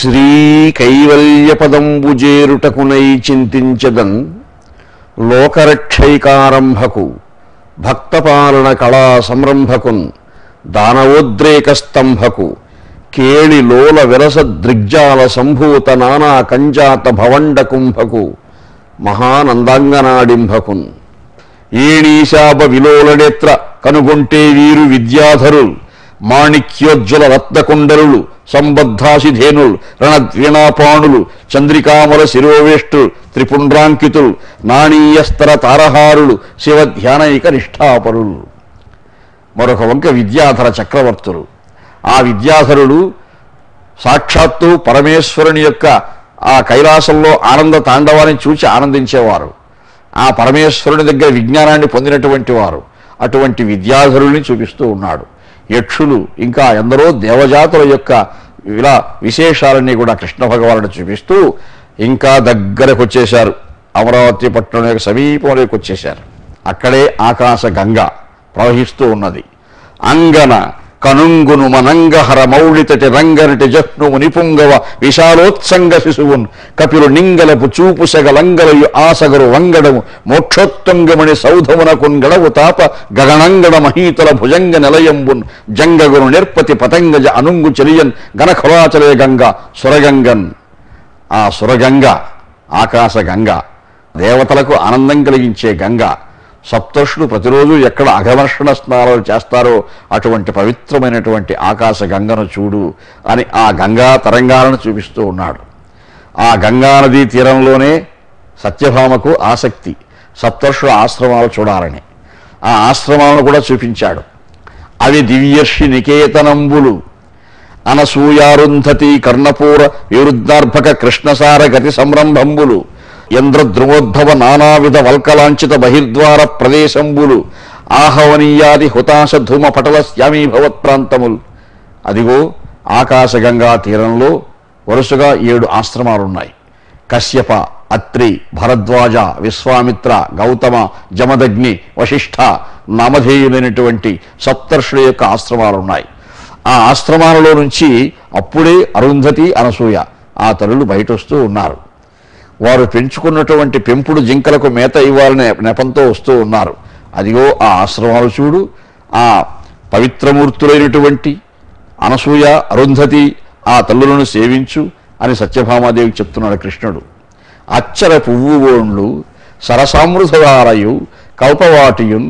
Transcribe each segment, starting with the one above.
శ్రీ కైవల్యపదంబు చేరుటకునై చింతించదన్ లోకరక్షైకారంభకు భక్తపాలన కళా సంరంభకున్ దానవోద్రేక స్తంభకు కేళి లోల విరస దృగ్జాల సంభూత నానా కంజాత భవండ కుంభకు మహానందాంగనాడింభకున్ ఏణీశాప విలోలనేత్ర కనుగొంటే వీరు విద్యాధరుల్ మాణిక్యోజ్వల రత్నకుండలులు సంబద్ధాశిధేనుల్ రణద్వీణాపాణులు చంద్రికామల శిరోవేష్టు త్రిపుండ్రాంకితులు నాణీయస్తర తారహారులు శివ ధ్యానైక నిష్ఠాపరులు మరొక వంక విద్యాధర చక్రవర్తులు ఆ విద్యాధరుడు సాక్షాత్తు పరమేశ్వరుని యొక్క ఆ కైలాసంలో ఆనంద తాండవాన్ని చూచి ఆనందించేవారు ఆ పరమేశ్వరుని దగ్గర విజ్ఞానాన్ని పొందినటువంటి వారు అటువంటి విద్యాధరుల్ని చూపిస్తూ ఉన్నాడు యక్షులు ఇంకా ఎందరో దేవజాతుల యొక్క ఇలా విశేషాలన్నీ కూడా కృష్ణ భగవానుడు చూపిస్తూ ఇంకా దగ్గరకు వచ్చేశారు అమరావతి పట్టణం యొక్క సమీపంలోకి వచ్చేశారు అక్కడే ఆకాశ గంగ ప్రవహిస్తూ ఉన్నది అంగన కనుంగును మనంగహర మౌళితటి రంగనటి జహ్నుము నిపుంగవ విశాలోత్సంగ శిశువున్ కపిలు నింగలపు చూపు సెగలంగలయు ఆసగరు వంగడము మోక్షోత్తంగమణి సౌధమునకున్ గడవు తాప గగనంగడ మహీతల భుజంగ నిలయంబున్ జంగగురు నిర్పతి పతంగజ అనుంగు చెలియన్ గణఖలాచలే గంగ సురగంగన్ ఆ సురగంగ ఆకాశ గంగ దేవతలకు ఆనందం కలిగించే గంగ సప్తర్షులు ప్రతిరోజు ఎక్కడ అఘవర్షణ స్నానాలు చేస్తారో అటువంటి పవిత్రమైనటువంటి ఆకాశ గంగను చూడు అని ఆ గంగా తరంగాలను చూపిస్తూ ఉన్నాడు ఆ గంగా నదీ తీరంలోనే సత్యభామకు ఆసక్తి సప్తర్షుల ఆశ్రమాలు చూడాలని ఆ ఆశ్రమాలను కూడా చూపించాడు అవి దివ్యర్షి నికేతనంబులు అనసూయారుంధతి కర్ణపూర విరుద్ధార్భక కృష్ణసార గతి సంరంభంబులు ఇంద్రద్రుమోద్భవ నానావిధ వల్కలాంఛిత బహిర్ద్వార ప్రదేశంబులు ఆహవనీయాది హుతాశ ధూమ పటల శ్యామీభవత్ ప్రాంతములు అదిగో ఆకాశగంగా తీరంలో వరుసగా ఏడు ఆశ్రమాలున్నాయి కశ్యప అత్రి భరద్వాజ విశ్వామిత్ర గౌతమ జమదగ్ని వశిష్ఠ నామధేయులైనటువంటి సప్తర్షుల యొక్క ఆశ్రమాలున్నాయి ఆ ఆశ్రమాలలో నుంచి అప్పుడే అరుంధతి అనసూయ ఆ తల్లులు బయట వస్తూ ఉన్నారు వారు పెంచుకున్నటువంటి పెంపుడు జింకలకు మేత ఇవ్వాలనే నెపంతో వస్తూ ఉన్నారు అదిగో ఆ ఆశ్రమాలు చూడు ఆ పవిత్రమూర్తులైనటువంటి అనసూయ అరుంధతి ఆ తల్లులను సేవించు అని సత్యభామాదేవికి చెప్తున్నాడు కృష్ణుడు అచ్చర పువ్వు ఓండ్లు సరసామృతధారయు కల్పవాటియున్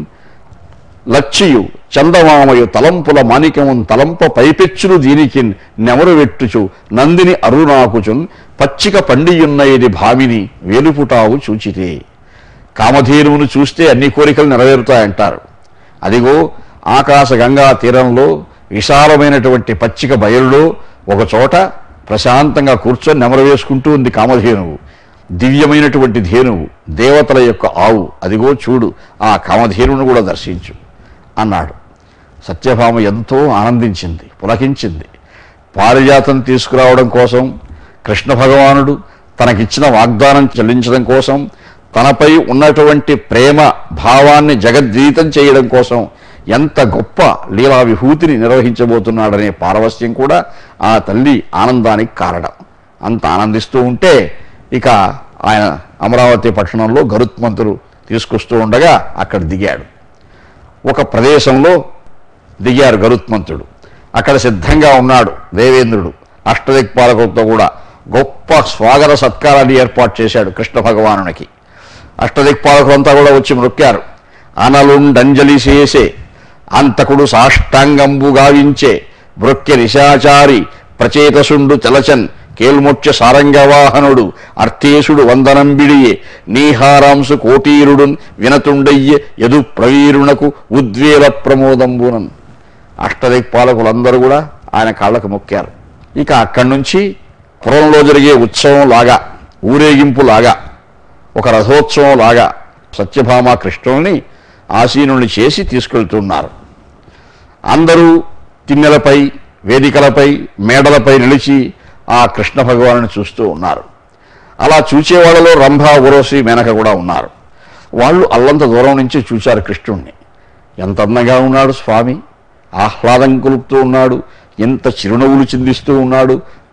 లచ్చియు చందమామయు తలంపుల మాణిక్యమున్ తలంప పైపెచ్చులు దీనికి నెమరు వెట్టుచు నందిని అరుణాకుచున్ పచ్చిక పండియున్న ఇది భామిని వేలుపుటావు చూచితే కామధేనువును చూస్తే అన్ని కోరికలు నెరవేరుతాయంటారు అదిగో ఆకాశ గంగా తీరంలో విశాలమైనటువంటి పచ్చిక బయలులో ఒక చోట ప్రశాంతంగా కూర్చొని నెమరు వేసుకుంటూ ఉంది కామధేనువు దివ్యమైనటువంటి ధేనువు దేవతల యొక్క ఆవు అదిగో చూడు ఆ కామధేనువును కూడా దర్శించు అన్నాడు సత్యభామ ఎంతో ఆనందించింది పులకించింది పారిజాతం తీసుకురావడం కోసం కృష్ణ భగవానుడు తనకిచ్చిన వాగ్దానం చెల్లించడం కోసం తనపై ఉన్నటువంటి ప్రేమ భావాన్ని జగద్గీతం చేయడం కోసం ఎంత గొప్ప లీలా విభూతిని నిర్వహించబోతున్నాడనే పారవస్యం కూడా ఆ తల్లి ఆనందానికి కారణం అంత ఆనందిస్తూ ఉంటే ఇక ఆయన అమరావతి పట్టణంలో గరుత్మంతుడు తీసుకొస్తూ ఉండగా అక్కడ దిగాడు ఒక ప్రదేశంలో దిగారు గరుత్మంతుడు అక్కడ సిద్ధంగా ఉన్నాడు దేవేంద్రుడు అష్టదిక్పాలకులతో కూడా గొప్ప స్వాగత సత్కారాన్ని ఏర్పాటు చేశాడు కృష్ణ భగవానునికి అష్టదిక్పాలకులంతా కూడా వచ్చి మొక్కారు అనలుండంజలి చేసే అంతకుడు సాష్టాంగంబు గావించే భృక్య నిశాచారి ప్రచేతసుండు తెలచన్ కేల్మొచ్చ సారంగవాహనుడు అర్థేశుడు వందనంబిడియే నీహారాంసు కోటీరుడున్ వినతుండయ్యే యదు ప్రవీరునకు ఉద్వేల ప్రమోదంబునన్ అష్టదిక్పాలకులందరూ కూడా ఆయన కాళ్ళకు మొక్కారు ఇక అక్కడి నుంచి పురంలో జరిగే ఉత్సవం లాగా ఊరేగింపు లాగా ఒక రథోత్సవం లాగా సత్యభామ కృష్ణుల్ని ఆసీనుల్ని చేసి తీసుకెళ్తున్నారు అందరూ తిన్నెలపై వేదికలపై మేడలపై నిలిచి ఆ కృష్ణ భగవాను చూస్తూ ఉన్నారు అలా చూచేవాళ్ళలో రంభ ఉరోసి మేనక కూడా ఉన్నారు వాళ్ళు అల్లంత దూరం నుంచి చూశారు కృష్ణుణ్ణి ఎంత అందంగా ఉన్నాడు స్వామి ఆహ్లాదం కొలుపుతూ ఉన్నాడు ఎంత చిరునవ్వులు చిందిస్తూ ఉన్నాడు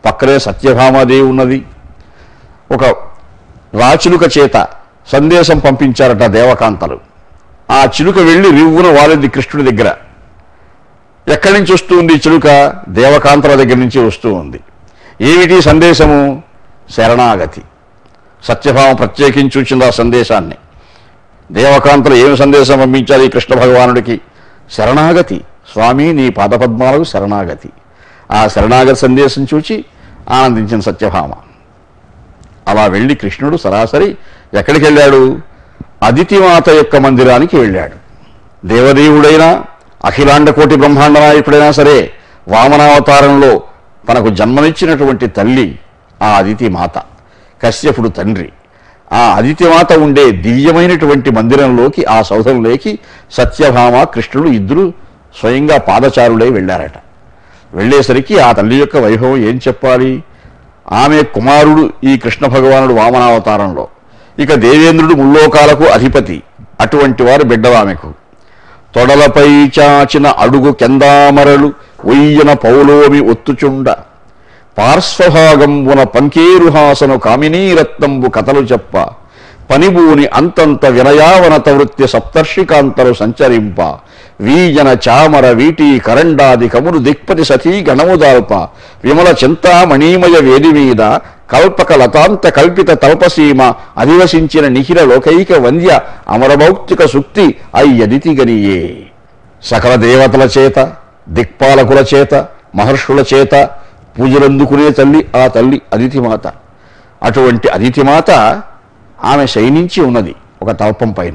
పక్కనే సత్యభామాదేవి ఉన్నది ఒక రాచిలుక చేత సందేశం పంపించారట దేవకాంతలు ఆ చిలుక వెళ్ళి రివ్వున వాలింది కృష్ణుడి దగ్గర ఎక్కడి నుంచి వస్తుంది ఈ చిలుక దేవకాంతల దగ్గర నుంచి వస్తూ ఉంది ఏమిటి సందేశము శరణాగతి సత్యభామ ప్రత్యేకించి వచ్చింది ఆ సందేశాన్ని దేవకాంతలు ఏమి సందేశం పంపించాలి ఈ కృష్ణ భగవానుడికి శరణాగతి స్వామి నీ పాదపద్మాలకు శరణాగతి ఆ శరణాగతి సందేశం చూచి ఆనందించిన సత్యభామ అలా వెళ్ళి కృష్ణుడు సరాసరి ఎక్కడికి వెళ్ళాడు అదితిమాత యొక్క మందిరానికి వెళ్ళాడు దేవదేవుడైనా అఖిలాండ కోటి బ్రహ్మాండ నాయకుడైనా సరే వామనావతారంలో తనకు జన్మనిచ్చినటువంటి తల్లి ఆ అదితి మాత కశ్యపుడు తండ్రి ఆ అదితి మాత ఉండే దివ్యమైనటువంటి మందిరంలోకి ఆ సౌధంలోకి సత్యభామ కృష్ణుడు ఇద్దరు స్వయంగా పాదచారులై వెళ్ళారట వెళ్ళేసరికి ఆ తల్లి యొక్క వైభవం ఏం చెప్పాలి ఆమె కుమారుడు ఈ కృష్ణ భగవానుడు వామనావతారంలో ఇక దేవేంద్రుడు ముల్లోకాలకు అధిపతి అటువంటి వారు బిడ్డలు ఆమెకు తొడలపై చాచిన అడుగు కెందామరలు ఒయ్యన పౌలోమి ఒత్తుచుండ పార్శ్వభాగంబున పంకేరుహాసను కామినీరత్నంబు కథలు చెప్ప పనిబూని అంతంత వినయావనత వృత్తి సప్తర్షికాంతరు సంచరింప వీజన చామర వీటి కరండాది కములు దిక్పతి సతీ గణముదాల్ప విమల చింతామణీమయ వేది మీద కల్పక లతాంత కల్పిత తల్పసీమ అధివసించిన నిఖిల లోకైక వంద్య అమరభౌక్తిక సుక్తి అయ్యదితి గనియే సకల దేవతల చేత దిక్పాలకుల చేత మహర్షుల చేత పూజలందుకునే తల్లి ఆ తల్లి అదితిమాత అటువంటి అదితిమాత ఆమె శయనించి ఉన్నది ఒక తల్పం పైన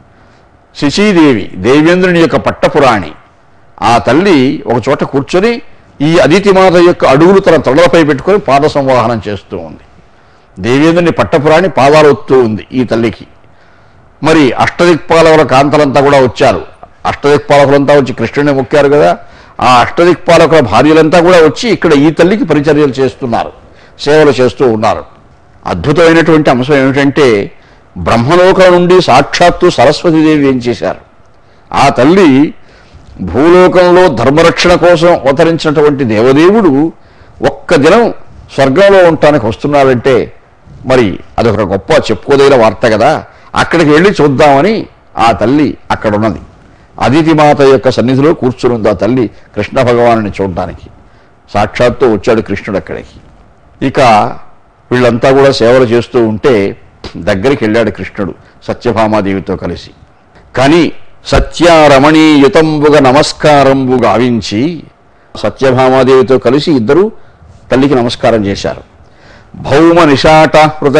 శశీదేవి దేవేంద్రుని యొక్క పట్టపురాణి ఆ తల్లి ఒక చోట కూర్చొని ఈ అదితిమాత యొక్క అడుగులు తన తొడలపై పెట్టుకొని పాద సంవాహనం చేస్తూ ఉంది దేవేంద్రుని పట్టపురాణి పాదాలు ఒత్తూ ఉంది ఈ తల్లికి మరి అష్టదిక్పాలకుల కాంతలంతా కూడా వచ్చారు అష్టదిక్పాలకులంతా వచ్చి కృష్ణుని మొక్కారు కదా ఆ అష్టదిక్పాలకుల భార్యలంతా కూడా వచ్చి ఇక్కడ ఈ తల్లికి పరిచర్యలు చేస్తున్నారు సేవలు చేస్తూ ఉన్నారు అద్భుతమైనటువంటి అంశం ఏమిటంటే బ్రహ్మలోకం నుండి సాక్షాత్తు సరస్వతీదేవి ఏం చేశారు ఆ తల్లి భూలోకంలో ధర్మరక్షణ కోసం అవతరించినటువంటి దేవదేవుడు ఒక్క దినం స్వర్గంలో ఉండటానికి వస్తున్నాడంటే మరి అదొక గొప్ప చెప్పుకోదగిన వార్త కదా అక్కడికి వెళ్ళి చూద్దామని ఆ తల్లి అక్కడ ఉన్నది అదితి మాత యొక్క సన్నిధిలో కూర్చునుంది ఆ తల్లి కృష్ణ భగవానుని చూడడానికి సాక్షాత్తు వచ్చాడు కృష్ణుడు అక్కడికి ఇక వీళ్ళంతా కూడా సేవలు చేస్తూ ఉంటే దగ్గరికి వెళ్ళాడు కృష్ణుడు సత్యభామాదేవితో కలిసి కానీ సత్యారమణీయుతంబుగా నమస్కారంబు గావించి సత్యభామాదేవితో కలిసి ఇద్దరు తల్లికి నమస్కారం చేశారు భౌమ నిషాట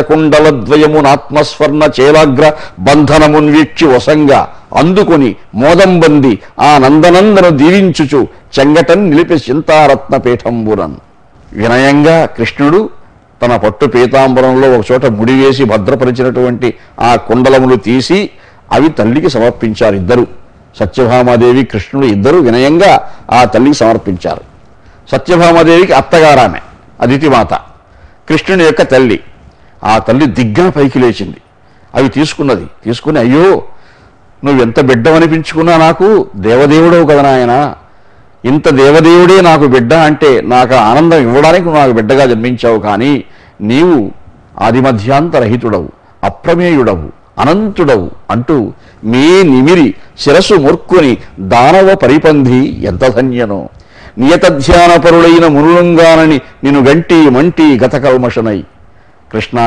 హృతకుండలద్వయమునాత్మస్వర్ణ చేలాగ్ర బంధనమున్ వీక్షి వసంగా అందుకొని మోదంబంది ఆ నందనందను దీవించుచు చెంగటన్ నిలిపి చింతారత్న పీఠంబురన్ వినయంగా కృష్ణుడు తన పట్టు పీతాంబరంలో ఒక చోట ముడివేసి భద్రపరిచినటువంటి ఆ కుండలములు తీసి అవి తల్లికి సమర్పించారు ఇద్దరు సత్యభామాదేవి కృష్ణుడు ఇద్దరు వినయంగా ఆ తల్లికి సమర్పించారు సత్యభామాదేవికి అత్తగారామె అదితిమాత కృష్ణుని యొక్క తల్లి ఆ తల్లి దిగ్గా పైకి లేచింది అవి తీసుకున్నది తీసుకుని అయ్యో నువ్వెంత బిడ్డవనిపించుకున్నా నాకు దేవదేవుడవు కదా నాయన ఇంత దేవదేవుడే నాకు బిడ్డ అంటే నాకు ఆ ఆనందం ఇవ్వడానికి నువ్వు నాకు బిడ్డగా జన్మించావు కానీ నీవు ఆదిమధ్యాంతరహితుడవు అప్రమేయుడవు అనంతుడవు అంటూ మీ నిమిరి శిరస్సు మొర్కుని దానవ పరిపంధి ఎంత ధన్యనో నియతధ్యానపరులైన మునులంగానని నిన్ను గంటి మంటి గతకల్మషనై కృష్ణ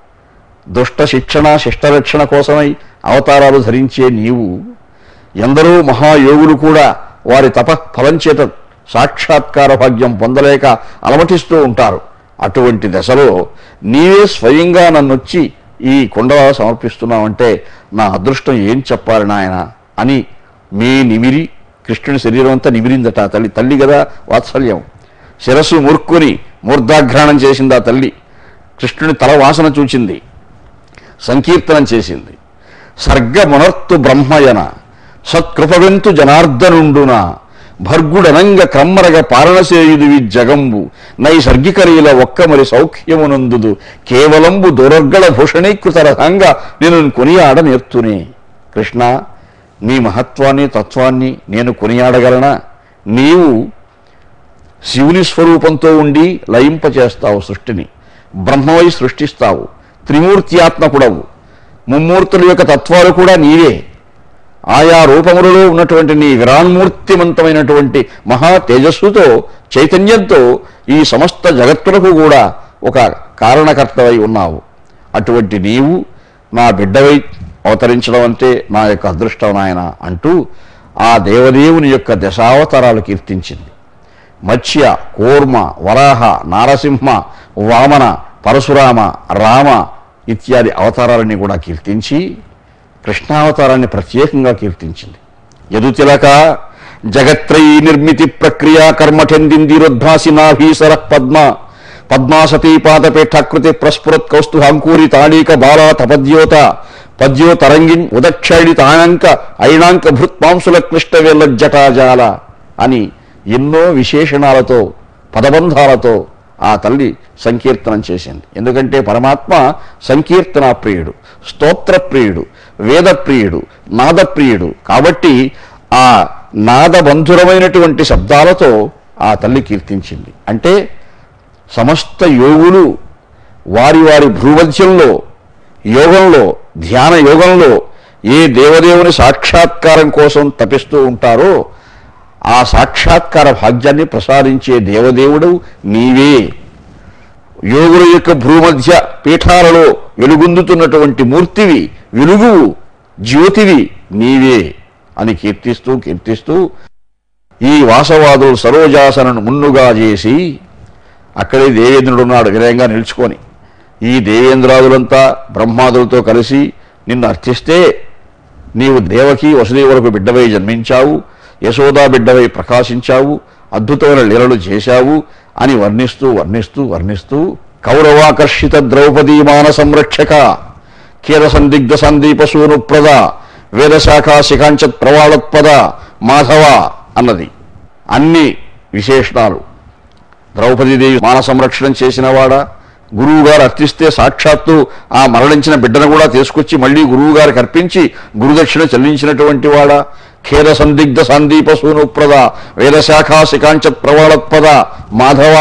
దుష్ట శిక్షణ శిష్టరక్షణ కోసమై అవతారాలు ధరించే నీవు ఎందరో మహాయోగులు కూడా వారి తప ఫలం చేత సాక్షాత్కార భాగ్యం పొందలేక అలమటిస్తూ ఉంటారు అటువంటి దశలో నీవే స్వయంగా నన్నొచ్చి ఈ కొండ సమర్పిస్తున్నావంటే నా అదృష్టం ఏం చెప్పాలి నాయన అని మీ నిమిరి కృష్ణుని శరీరం అంతా నిమిరిందట ఆ తల్లి తల్లి కదా వాత్సల్యం శిరస్సు మురుక్కుని మూర్ధాఘ్రాణం చేసింది ఆ తల్లి కృష్ణుని తల వాసన చూచింది సంకీర్తనం చేసింది సర్గమునర్తు బ్రహ్మయన సత్కృపవెంతు జనార్దనుండున భర్గుడనంగ క్రమ్మరగ పాలనసేయుదివి జగంబు నైసర్గికరీల ఒక్క మరి సౌఖ్యమునందుదు కేవలంబు దురర్గళ భూషణీకృత రథంగా నేను కొనియాడ నేర్తునే కృష్ణ నీ మహత్వాన్ని తత్వాన్ని నేను కొనియాడగలనా నీవు శివుని స్వరూపంతో ఉండి లయింపచేస్తావు సృష్టిని బ్రహ్మవై సృష్టిస్తావు త్రిమూర్త్యాత్మకుడవు ముమ్మూర్తుల యొక్క తత్వాలు కూడా నీవే ఆయా రూపములలో ఉన్నటువంటి నీ విరాన్మూర్తిమంతమైనటువంటి మహా తేజస్సుతో చైతన్యంతో ఈ సమస్త జగత్తులకు కూడా ఒక కారణకర్తవై ఉన్నావు అటువంటి నీవు నా బిడ్డవై అవతరించడం అంటే నా యొక్క అదృష్టం నాయన అంటూ ఆ దేవదేవుని యొక్క దశావతారాలు కీర్తించింది మత్స్య కూర్మ వరాహ నారసింహ వామన పరశురామ రామ ఇత్యాది అవతారాలని కూడా కీర్తించి కృష్ణావతారాన్ని ప్రత్యేకంగా కీర్తించింది యదుతిలక జగత్రయీ నిర్మితి ప్రక్రియ కర్మఠెందిందిరుద్భాసి నాభీసర పద్మ పద్మాసతీ పాదపేఠాకృతి ప్రస్ఫురత్ కౌస్తుభాంకూరి తాళీక బాలా తపద్యోత పద్యో తరంగిన్ ఉదక్షైడి తాణాంక ఐణాంక భృత్మాంసుల కృష్ణవేల్ల జటాజాల అని ఎన్నో విశేషణాలతో పదబంధాలతో ఆ తల్లి సంకీర్తనం చేసింది ఎందుకంటే పరమాత్మ సంకీర్తన ప్రియుడు స్తోత్ర ప్రియుడు వేద ప్రియుడు నాద ప్రియుడు కాబట్టి ఆ నాదబంధురమైనటువంటి శబ్దాలతో ఆ తల్లి కీర్తించింది అంటే సమస్త యోగులు వారి వారి భ్రూమధ్యంలో యోగంలో ధ్యాన యోగంలో ఏ దేవదేవుని సాక్షాత్కారం కోసం తపిస్తూ ఉంటారో ఆ సాక్షాత్కార భాగ్యాన్ని ప్రసాదించే దేవదేవుడు నీవే యోగుల యొక్క భ్రూమధ్య పీఠాలలో వెలుగొందుతున్నటువంటి మూర్తివి వెలుగువు జ్యోతివి నీవే అని కీర్తిస్తూ కీర్తిస్తూ ఈ వాసవాదులు సరోజాసనను మున్నుగా చేసి అక్కడే దేవేంద్రుడు ఉన్నాడు వినయంగా నిలుచుకొని ఈ దేవేంద్రాదులంతా బ్రహ్మాదులతో కలిసి నిన్ను అర్థిస్తే నీవు దేవకి వసుదేవులకు బిడ్డవై జన్మించావు యశోదా బిడ్డవై ప్రకాశించావు అద్భుతమైన లీలలు చేశావు అని వర్ణిస్తూ వర్ణిస్తూ వర్ణిస్తూ కౌరవాకర్షిత ద్రౌపదీ మాన సంరక్షక ఖేద సందిగ్ధ సందీప సూనుప్రద వేదశాఖా శిఖాంచత్ ప్రవాళత్పద మాధవ అన్నది అన్ని విశేషణాలు ద్రౌపదీదేవి మాన సంరక్షణం చేసినవాడా గురువుగారు అర్థిస్తే సాక్షాత్తు ఆ మరణించిన బిడ్డను కూడా తీసుకొచ్చి మళ్ళీ గురువుగారికి అర్పించి గురుదక్షిణ చెల్లించినటువంటి వాడా ఖేద సందిగ్ధ సందీప సూనుప్రద వేదశాఖా శిఖాంచ ప్రవాళత్పద మాధవ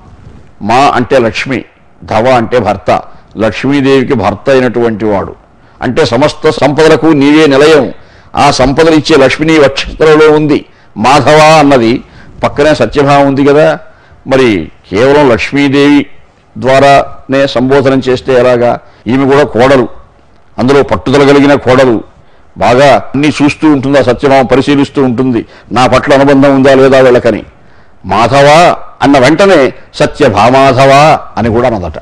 మా అంటే లక్ష్మి ధవ అంటే భర్త లక్ష్మీదేవికి భర్త అయినటువంటి వాడు అంటే సమస్త సంపదలకు నీవే నిలయం ఆ సంపదలు ఇచ్చే లక్ష్మిని వక్షస్థలలో ఉంది మాధవ అన్నది పక్కనే సత్యభామ ఉంది కదా మరి కేవలం లక్ష్మీదేవి ద్వారానే సంబోధనం చేస్తే ఎలాగా ఈమె కూడా కోడలు అందులో పట్టుదల కలిగిన కోడలు బాగా అన్ని చూస్తూ ఉంటుంది ఆ సత్యభామ పరిశీలిస్తూ ఉంటుంది నా పట్ల అనుబంధం ఉందా లేదా వీళ్ళకని మాధవ అన్న వెంటనే సత్యభామాధవ అని కూడా అన్నదట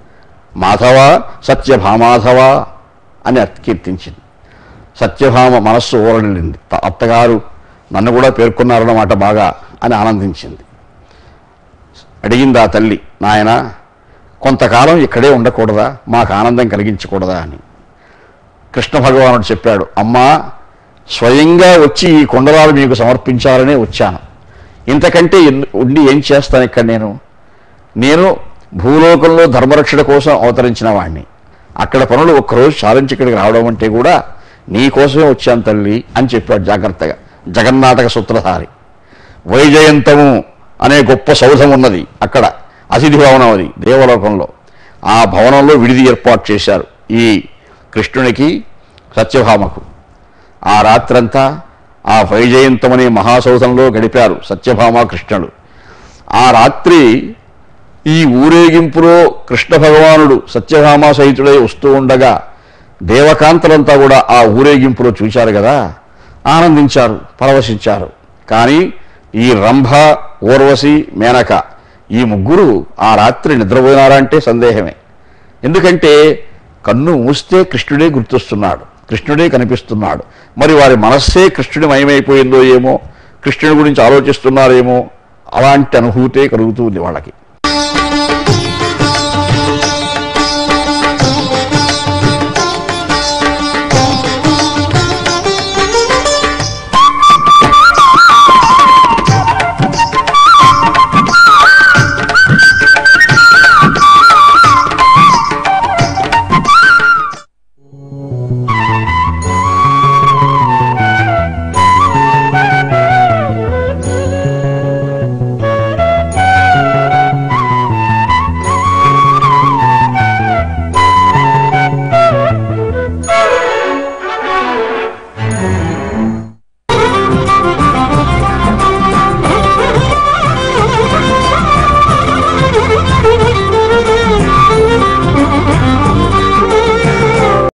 మాధవ సత్యభామాధవ అని అర్థ- కీర్తించింది సత్యభామ మనస్సు ఊరనిల్లింది త- అత్తగారు నన్ను కూడా పేర్కొన్నారన్నమాట బాగా అని ఆనందించింది అడిగింది ఆ తల్లి నాయన కొంతకాలం ఇక్కడే ఉండకూడదా మాకు ఆనందం కలిగించకూడదా అని కృష్ణ భగవానుడు చెప్పాడు అమ్మా స్వయంగా వచ్చి ఈ కొండరాలు మీకు సమర్పించాలనే వచ్చాను ఇంతకంటే ఎన్- ఉండి ఏం చేస్తాను ఇక్కడ నేను నేను భూలోకంలో ధర్మరక్షణ కోసం అవతరించిన వాణ్ణి అక్కడ పనులు ఒక్కరోజు సాధించి ఇక్కడికి రావడం అంటే కూడా నీ కోసమే వచ్చాను తల్లి అని చెప్పాడు జాగ్రత్తగా జగన్నాటక సూత్రధారి వైజయంతము అనే గొప్ప సౌధం ఉన్నది అక్కడ అతిథి భవనం అది దేవలోకంలో ఆ భవనంలో విడిది ఏర్పాటు చేశారు ఈ కృష్ణునికి సత్యభామకు ఆ రాత్రంతా ఆ వైజయంతం అనే మహాసౌధంలో గడిపారు సత్యభామ కృష్ణుడు ఆ రాత్రి ఈ ఊరేగింపులో కృష్ణ భగవానుడు సత్యభామ సహితుడై వస్తూ ఉండగా దేవకాంతలంతా కూడా ఆ ఊరేగింపులో చూశారు కదా ఆనందించారు పరవశించారు కానీ ఈ రంభ ఊర్వశి మేనక ఈ ముగ్గురు ఆ రాత్రి నిద్రపోయినారా అంటే సందేహమే ఎందుకంటే కన్ను మూస్తే కృష్ణుడే గుర్తొస్తున్నాడు కృష్ణుడే కనిపిస్తున్నాడు మరి వారి మనస్సే కృష్ణుడి మయమైపోయిందో ఏమో కృష్ణుడి గురించి ఆలోచిస్తున్నారేమో అలాంటి అనుభూతే కలుగుతుంది వాళ్ళకి